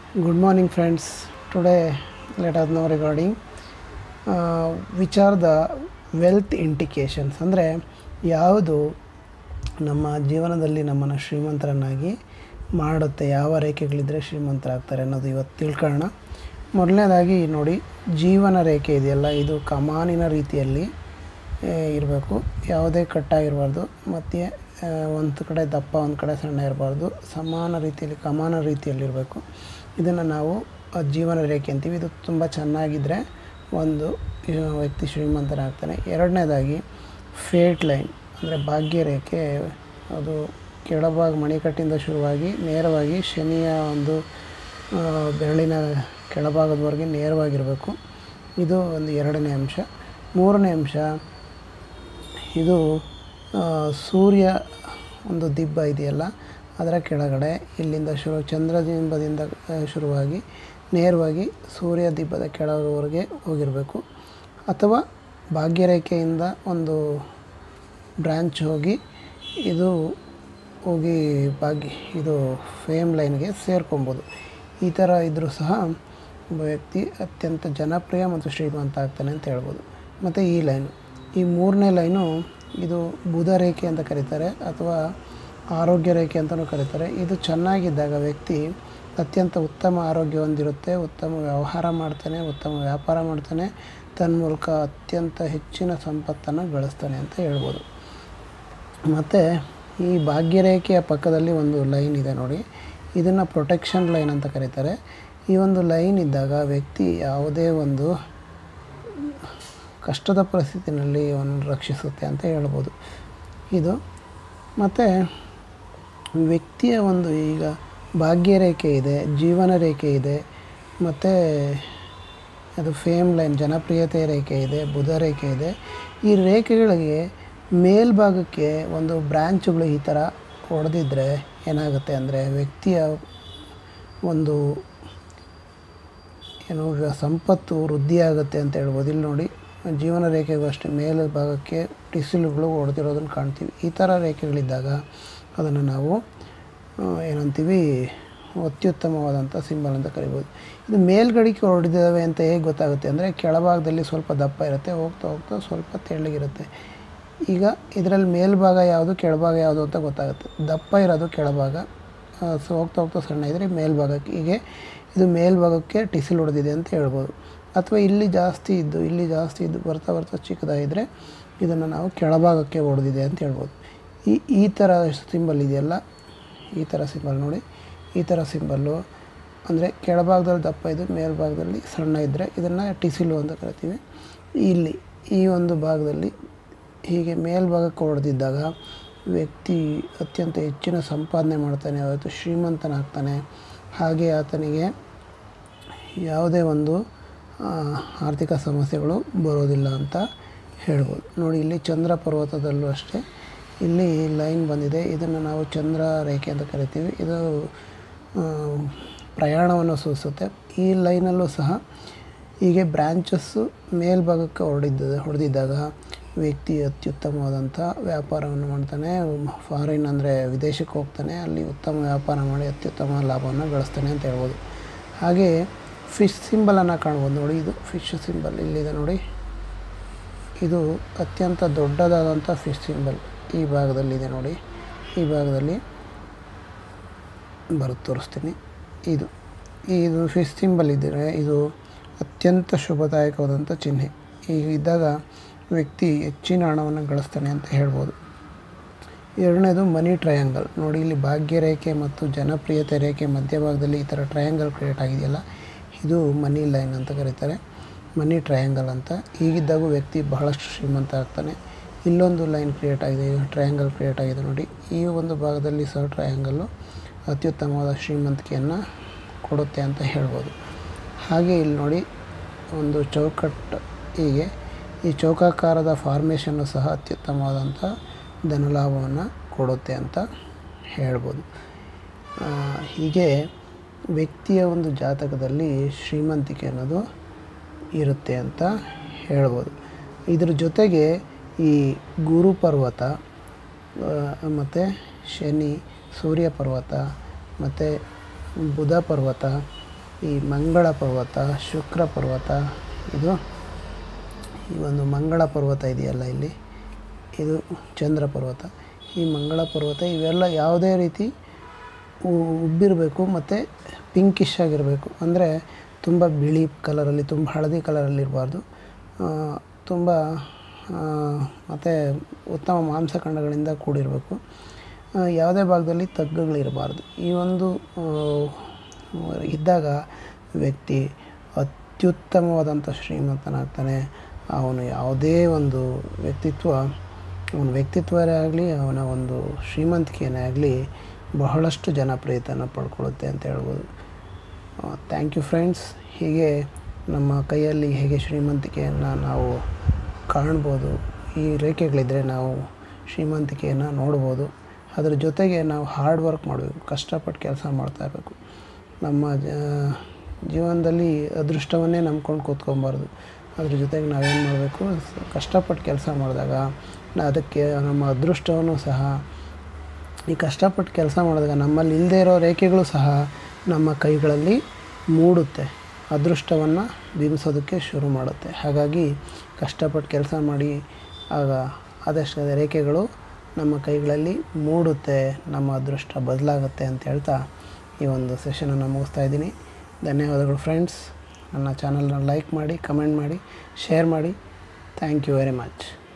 Good morning, friends. Today, let us know regarding uh, which are the wealth indications ಅಂದರೆ ಯಾವುದು ನಮ್ಮ ಜೀವನದಲ್ಲಿ ನಮ್ಮನ್ನು ಶ್ರೀಮಂತರನ್ನಾಗಿ ಮಾಡುತ್ತೆ ಯಾವ ರೇಖೆಗಳಿದ್ದರೆ ಶ್ರೀಮಂತರಾಗ್ತಾರೆ ಅನ್ನೋದು ಇವತ್ತು ತಿಳ್ಕೊಳ್ಳೋಣ ಮೊದಲನೇದಾಗಿ ನೋಡಿ ಜೀವನ ರೇಖೆ ಇದೆಯಲ್ಲ ಇದು ಕಮಾನಿನ ರೀತಿಯಲ್ಲಿ ಇರಬೇಕು ಯಾವುದೇ ಕಟ್ಟಾಗಿರಬಾರ್ದು ಮತ್ತು ಒಂದು ಕಡೆ ದಪ್ಪ ಒಂದು ಕಡೆ ಸಣ್ಣ ಇರಬಾರ್ದು ಸಮಾನ ರೀತಿಯಲ್ಲಿ ಕಮಾನ ರೀತಿಯಲ್ಲಿರಬೇಕು ಇದನ್ನು ನಾವು ಆ, ಜೀವನ ರೇಖೆ ಅಂತೀವಿ ಇದು ತುಂಬ ಚೆನ್ನಾಗಿದ್ದರೆ ಒಂದು ಆ, ವ್ಯಕ್ತಿ ಶ್ರೀಮಂತನಾಗ್ತಾನೆ ಎರಡನೇದಾಗಿ ಫೇಟ್ ಲೈನ್ ಅಂದರೆ ಭಾಗ್ಯ ರೇಖೆ ಅದು ಕೆಳಭಾಗ ಮಣಿಕಟ್ಟಿಂದ ಶುರುವಾಗಿ ನೇರವಾಗಿ ಶನಿಯ ಒಂದು ಆ, ಬೆರಳಿನ ಕೆಳಭಾಗದವರೆಗೆ ನೇರವಾಗಿರಬೇಕು ಇದು ಒಂದು ಎರಡನೇ ಅಂಶ ಮೂರನೇ ಅಂಶ ಇದು ಆ, ಸೂರ್ಯ ಒಂದು ದಿಬ್ಬ ಇದೆಯಲ್ಲ ಅದರ ಕೆಳಗಡೆ ಇಲ್ಲಿಂದ ಶುರು ಚಂದ್ರದಿಂಬದಿಂದ ಆ, ಶುರುವಾಗಿ ನೇರವಾಗಿ ಸೂರ್ಯ ದಿಬ್ಬದ ಕೆಳವರೆಗೆ ಹೋಗಿರಬೇಕು ಅಥವಾ ಭಾಗ್ಯರೇಖೆಯಿಂದ ಒಂದು ಬ್ರ್ಯಾಂಚ್ ಹೋಗಿ ಇದು ಹೋಗಿ ಭಾಗ್ಯ ಇದು ಫೇಮ್ ಲೈನ್ಗೆ ಸೇರ್ಕೊಬೋದು ಈ ಥರ ಇದ್ದರೂ ಸಹ ಒಬ್ಬ ವ್ಯಕ್ತಿ ಅತ್ಯಂತ ಜನಪ್ರಿಯ ಮತ್ತು ಶ್ರೀಮಂತ ಆಗ್ತಾನೆ ಅಂತ ಹೇಳ್ಬೋದು ಮತ್ತು ಈ ಲೈನು ಈ ಮೂರನೇ ಲೈನು ಇದು ಬುಧ ರೇಖೆ ಅಂತ ಕರೀತಾರೆ ಅಥವಾ ಆರೋಗ್ಯ ರೇಖೆ ಅಂತಲೂ ಕರೀತಾರೆ ಇದು ಚೆನ್ನಾಗಿದ್ದಾಗ ವ್ಯಕ್ತಿ ಅತ್ಯಂತ ಉತ್ತಮ ಆರೋಗ್ಯ ಹೊಂದಿರುತ್ತೆ ಉತ್ತಮ ವ್ಯವಹಾರ ಮಾಡ್ತಾನೆ ಉತ್ತಮ ವ್ಯಾಪಾರ ಮಾಡ್ತಾನೆ ತನ್ಮೂಲಕ ಅತ್ಯಂತ ಹೆಚ್ಚಿನ ಸಂಪತ್ತನ್ನು ಗಳಿಸ್ತಾನೆ ಅಂತ ಹೇಳ್ಬೋದು ಮತ್ತು ಈ ಭಾಗ್ಯರೇಖೆಯ ಪಕ್ಕದಲ್ಲಿ ಒಂದು ಲೈನ್ ಇದೆ ನೋಡಿ ಇದನ್ನು ಪ್ರೊಟೆಕ್ಷನ್ ಲೈನ್ ಅಂತ ಕರೀತಾರೆ ಈ ಒಂದು ಲೈನ್ ಇದ್ದಾಗ ವ್ಯಕ್ತಿ ಯಾವುದೇ ಒಂದು ಕಷ್ಟದ ಪರಿಸ್ಥಿತಿನಲ್ಲಿ ಅವನು ರಕ್ಷಿಸುತ್ತೆ ಅಂತ ಹೇಳ್ಬೋದು ಇದು ಮತ್ತು ವ್ಯಕ್ತಿಯ ಒಂದು ಈಗ ಭಾಗ್ಯರೇಖೆ ಇದೆ ಜೀವನ ರೇಖೆ ಇದೆ ಮತ್ತು ಅದು ಫೇಮ್ ಲೈನ್ ಜನಪ್ರಿಯತೆ ರೇಖೆ ಇದೆ ಬುಧ ರೇಖೆ ಇದೆ ಈ ರೇಖೆಗಳಿಗೆ ಮೇಲ್ಭಾಗಕ್ಕೆ ಒಂದು ಬ್ರ್ಯಾಂಚುಗಳು ಈ ಥರ ಹೊಡೆದಿದ್ರೆ ಏನಾಗುತ್ತೆ ಅಂದರೆ ವ್ಯಕ್ತಿಯ ಒಂದು ಏನು ಈಗ ಸಂಪತ್ತು ವೃದ್ಧಿಯಾಗುತ್ತೆ ಅಂತ ಹೇಳ್ಬೋದು ಇಲ್ಲಿ ನೋಡಿ ಜೀವನ ರೇಖೆಗೂ ಅಷ್ಟೇ ಮೇಲ ಭಾಗಕ್ಕೆ ಟಿಸಿಲುಗಳು ಹೊಡೆದಿರೋದನ್ನು ಕಾಣ್ತೀವಿ ಈ ಥರ ರೇಖೆಗಳಿದ್ದಾಗ ಅದನ್ನು ನಾವು ಆ, ಏನಂತೀವಿ ಅತ್ಯುತ್ತಮವಾದಂಥ ಸಿಂಬಲ್ ಅಂತ ಕರಿಬೋದು ಇದು ಮೇಲ್ಗಡೆಗೆ ಹೊಡೆದಿದ್ದಾವೆ ಅಂತ ಹೇಗೆ ಗೊತ್ತಾಗುತ್ತೆ ಅಂದರೆ ಕೆಳಭಾಗದಲ್ಲಿ ಸ್ವಲ್ಪ ದಪ್ಪ ಇರುತ್ತೆ ಹೋಗ್ತಾ ಹೋಗ್ತಾ ಸ್ವಲ್ಪ ತೆಳ್ಳಗಿರುತ್ತೆ ಈಗ ಇದರಲ್ಲಿ ಮೇಲ್ಭಾಗ ಯಾವುದು ಕೆಳಭಾಗ ಯಾವುದು ಅಂತ ಗೊತ್ತಾಗುತ್ತೆ ದಪ್ಪ ಇರೋದು ಕೆಳಭಾಗ ಆ, ಸೊ ಹೋಗ್ತಾ ಹೋಗ್ತಾ ಸಣ್ಣ ಇದ್ದರೆ ಮೇಲ್ಭಾಗಕ್ಕೆ ಹೀಗೆ ಇದು ಮೇಲ್ಭಾಗಕ್ಕೆ ಟಿಸಿಲ್ ಹೊಡೆದಿದೆ ಅಂತ ಹೇಳ್ಬೋದು ಅಥವಾ ಇಲ್ಲಿ ಜಾಸ್ತಿ ಇದ್ದು ಇಲ್ಲಿ ಜಾಸ್ತಿ ಇದ್ದು ಬರ್ತಾ ಬರ್ತಾ ಚಿಕ್ಕದಾಗಿದ್ದರೆ ಇದನ್ನು ನಾವು ಕೆಳಭಾಗಕ್ಕೆ ಹೊಡೆದಿದೆ ಅಂತ ಹೇಳ್ಬೋದು ಈ ಈ ಥರ ಸಿಂಬಲ್ ಇದೆಯಲ್ಲ ಈ ಥರ ಸಿಂಬಲ್ ನೋಡಿ ಈ ಥರ ಸಿಂಬಲ್ಲು ಅಂದರೆ ಕೆಳಭಾಗದಲ್ಲಿ ದಪ್ಪ ಇದು ಮೇಲ್ಭಾಗದಲ್ಲಿ ಸಣ್ಣ ಇದ್ದರೆ ಇದನ್ನು ಟಿಸಿಲು ಅಂತ ಕರಿತೀವಿ ಇಲ್ಲಿ ಈ ಒಂದು ಭಾಗದಲ್ಲಿ ಹೀಗೆ ಮೇಲ್ಭಾಗಕ್ಕೆ ಹೊಡೆದಿದ್ದಾಗ ವ್ಯಕ್ತಿ ಅತ್ಯಂತ ಹೆಚ್ಚಿನ ಸಂಪಾದನೆ ಮಾಡ್ತಾನೆ ಅವತ್ತು ಶ್ರೀಮಂತನಾಗ್ತಾನೆ ಹಾಗೆ ಆತನಿಗೆ ಯಾವುದೇ ಒಂದು ಆ, ಆರ್ಥಿಕ ಸಮಸ್ಯೆಗಳು ಬರೋದಿಲ್ಲ ಅಂತ ಹೇಳ್ಬೋದು ನೋಡಿ ಇಲ್ಲಿ ಚಂದ್ರ ಪರ್ವತದಲ್ಲೂ ಅಷ್ಟೇ ಇಲ್ಲಿ ಲೈನ್ ಬಂದಿದೆ ಇದನ್ನು ನಾವು ಚಂದ್ರ ರೇಖೆ ಅಂತ ಕರಿತೀವಿ ಇದು ಆ, ಪ್ರಯಾಣವನ್ನು ಸೂಚಿಸುತ್ತೆ ಈ ಲೈನಲ್ಲೂ ಸಹ ಹೀಗೆ ಬ್ರ್ಯಾಂಚಸ್ಸು ಮೇಲ್ಭಾಗಕ್ಕೆ ಹೊಡೆದಿದ್ದ ಹೊಡೆದಿದ್ದಾಗ ವ್ಯಕ್ತಿ ಅತ್ಯುತ್ತಮವಾದಂಥ ವ್ಯಾಪಾರವನ್ನು ಮಾಡ್ತಾನೆ ಫಾರಿನ್ ಅಂದರೆ ವಿದೇಶಕ್ಕೆ ಹೋಗ್ತಾನೆ ಅಲ್ಲಿ ಉತ್ತಮ ವ್ಯಾಪಾರ ಮಾಡಿ ಅತ್ಯುತ್ತಮ ಲಾಭವನ್ನು ಗಳಿಸ್ತಾನೆ ಅಂತ ಹೇಳ್ಬೋದು ಹಾಗೆ ಫಿಶ್ ಸಿಂಬಲನ್ನು ಕಾಣ್ಬೋದು ನೋಡಿ ಇದು ಫಿಶ್ ಸಿಂಬಲ್ ಇಲ್ಲಿದೆ ನೋಡಿ ಇದು ಅತ್ಯಂತ ದೊಡ್ಡದಾದಂಥ ಫಿಶ್ ಸಿಂಬಲ್ ಈ ಭಾಗದಲ್ಲಿದೆ ನೋಡಿ ಈ ಭಾಗದಲ್ಲಿ ಬರುತ್ತೆ ತೋರಿಸ್ತೀನಿ ಇದು ಇದು ಫಿಶ್ ಸಿಂಬಲ್ ಇದ್ದರೆ ಇದು ಅತ್ಯಂತ ಶುಭದಾಯಕವಾದಂಥ ಚಿಹ್ನೆ ಈಗ ಇದ್ದಾಗ ವ್ಯಕ್ತಿ ಹೆಚ್ಚಿನ ಹಣವನ್ನು ಗಳಿಸ್ತಾನೆ ಅಂತ ಹೇಳ್ಬೋದು ಎರಡನೇದು ಮನಿ ಟ್ರಯಾಂಗಲ್ ನೋಡಿ ಇಲ್ಲಿ ಭಾಗ್ಯ ರೇಖೆ ಮತ್ತು ಜನಪ್ರಿಯತೆ ರೇಖೆ ಮಧ್ಯಭಾಗದಲ್ಲಿ ಈ ಥರ ಟ್ರಯಾಂಗಲ್ ಕ್ರಿಯೇಟ್ ಆಗಿದೆಯಲ್ಲ ಇದು ಮನಿ ಲೈನ್ ಅಂತ ಕರೀತಾರೆ ಮನಿ ಟ್ರಯಾಂಗಲ್ ಅಂತ ಹೀಗಿದ್ದಾಗೂ ವ್ಯಕ್ತಿ ಬಹಳಷ್ಟು ಶ್ರೀಮಂತ ಆಗ್ತಾನೆ ಇಲ್ಲೊಂದು ಲೈನ್ ಕ್ರಿಯೇಟ್ ಆಗಿದೆ ಟ್ರಯಾಂಗಲ್ ಕ್ರಿಯೇಟ್ ಆಗಿದೆ ನೋಡಿ ಈ ಒಂದು ಭಾಗದಲ್ಲಿ ಸಹ ಟ್ರಯಾಂಗಲ್ಲು ಅತ್ಯುತ್ತಮವಾದ ಶ್ರೀಮಂತಿಕೆಯನ್ನು ಕೊಡುತ್ತೆ ಅಂತ ಹೇಳ್ಬೋದು ಹಾಗೆ ಇಲ್ಲಿ ನೋಡಿ ಒಂದು ಚೌಕಟ್ಟು ಹೀಗೆ ಈ ಚೌಕಾಕಾರದ ಫಾರ್ಮೇಷನ್ನು ಸಹ ಅತ್ಯುತ್ತಮವಾದಂಥ ಧನಲಾಭವನ್ನು ಕೊಡುತ್ತೆ ಅಂತ ಹೇಳ್ಬೋದು ಆ, ಹೀಗೆ ವ್ಯಕ್ತಿಯ ಒಂದು ಜಾತಕದಲ್ಲಿ ಶ್ರೀಮಂತಿಕೆ ಅನ್ನೋದು ಇರುತ್ತೆ ಅಂತ ಹೇಳ್ಬೋದು ಇದ್ರ ಜೊತೆಗೆ ಈ ಗುರು ಪರ್ವತ ಮತ್ತು ಶನಿ ಸೂರ್ಯ ಪರ್ವತ ಮತ್ತು ಬುಧ ಪರ್ವತ ಈ ಮಂಗಳ ಪರ್ವತ ಶುಕ್ರ ಪರ್ವತ ಇದು ಈ ಒಂದು ಮಂಗಳ ಪರ್ವತ ಇದೆಯಲ್ಲ ಇಲ್ಲಿ ಇದು ಚಂದ್ರ ಪರ್ವತ ಈ ಮಂಗಳ ಪರ್ವತ ಇವೆಲ್ಲ ಯಾವುದೇ ರೀತಿ ಉ- ಉಬ್ಬಿರಬೇಕು ಮತ್ತು ಪಿಂಕಿಶ್ ಆಗಿರಬೇಕು ಅಂದರೆ ತುಂಬ ಬಿಳಿ ಕಲರಲ್ಲಿ ತುಂಬ ಹಳದಿ ಕಲರಲ್ಲಿ ಇರಬಾರ್ದು ತುಂಬ ಮತ್ತು ಉತ್ತಮ ಮಾಂಸಖಂಡಗಳಿಂದ ಕೂಡಿರಬೇಕು ಆ, ಯಾವುದೇ ಭಾಗದಲ್ಲಿ ತಗ್ಗುಗಳಿರಬಾರ್ದು ಈ ಒಂದು ಆ, ಇದ್ದಾಗ ವ್ಯಕ್ತಿ ಅತ್ಯುತ್ತಮವಾದಂಥ ಶ್ರೀಮಂತನಾಗ್ತಾನೆ ಅವನು ಯಾವುದೇ ಒಂದು ವ್ಯಕ್ತಿತ್ವ ಅವನ ವ್ಯಕ್ತಿತ್ವವೇ ಆಗಲಿ ಅವನ ಒಂದು ಶ್ರೀಮಂತಿಕೆಯೇ ಆಗಲಿ ಬಹಳಷ್ಟು ಜನಪ್ರಿಯತೆಯನ್ನು ಪಡ್ಕೊಳ್ಳುತ್ತೆ ಅಂತ ಹೇಳ್ಬೋದು ಥ್ಯಾಂಕ್ ಯು ಫ್ರೆಂಡ್ಸ್ ಹೀಗೆ ನಮ್ಮ ಕೈಯಲ್ಲಿ ಹೇಗೆ ಶ್ರೀಮಂತಿಕೆಯನ್ನು ನಾವು ಕಾಣ್ಬೋದು ಈ ರೇಖೆಗಳಿದ್ದರೆ ನಾವು ಶ್ರೀಮಂತಿಕೆಯನ್ನು ನೋಡ್ಬೋದು ಅದರ ಜೊತೆಗೆ ನಾವು ಹಾರ್ಡ್ ವರ್ಕ್ ಮಾಡಬೇಕು ಕಷ್ಟಪಟ್ಟು ಕೆಲಸ ಮಾಡ್ತಾ ಇರಬೇಕು ನಮ್ಮ ಜ- ಜೀವನದಲ್ಲಿ ಅದೃಷ್ಟವನ್ನೇ ನಂಬ್ಕೊಂಡು ಕೂತ್ಕೊಬಾರ್ದು ಅದ್ರ ಜೊತೆಗೆ ನಾವೇನು ಮಾಡಬೇಕು ಕಷ್ಟಪಟ್ಟು ಕೆಲಸ ಮಾಡಿದಾಗ ನಾ- ಅದಕ್ಕೆ ನಮ್ಮ ಅದೃಷ್ಟವನ್ನು ಸಹ ಈ ಕಷ್ಟಪಟ್ಟು ಕೆಲಸ ಮಾಡಿದಾಗ ನಮ್ಮಲ್ಲಿ ಇಲ್ಲದೇ ಇರೋ ರೇಖೆಗಳು ಸಹ ನಮ್ಮ ಕೈಗಳಲ್ಲಿ ಮೂಡುತ್ತೆ ಅದೃಷ್ಟವನ್ನು ಬಿಂಬಿಸೋದಕ್ಕೆ ಶುರು ಮಾಡುತ್ತೆ ಹಾಗಾಗಿ ಕಷ್ಟಪಟ್ಟು ಕೆಲಸ ಮಾಡಿ ಆಗ ಆದಷ್ಟು ರೇಖೆಗಳು ನಮ್ಮ ಕೈಗಳಲ್ಲಿ ಮೂಡುತ್ತೆ ನಮ್ಮ ಅದೃಷ್ಟ ಬದಲಾಗುತ್ತೆ ಅಂತ ಹೇಳ್ತಾ ಈ ಒಂದು ಸೆಷನನ್ನು ಮುಗಿಸ್ತಾ ಇದ್ದೀನಿ ಧನ್ಯವಾದಗಳು ಫ್ರೆಂಡ್ಸ್ ನನ್ನ ಚಾನಲ್ನ ಲೈಕ್ ಮಾಡಿ ಕಮೆಂಟ್ ಮಾಡಿ ಶೇರ್ ಮಾಡಿ ಥ್ಯಾಂಕ್ ಯು ವೆರಿ ಮಚ್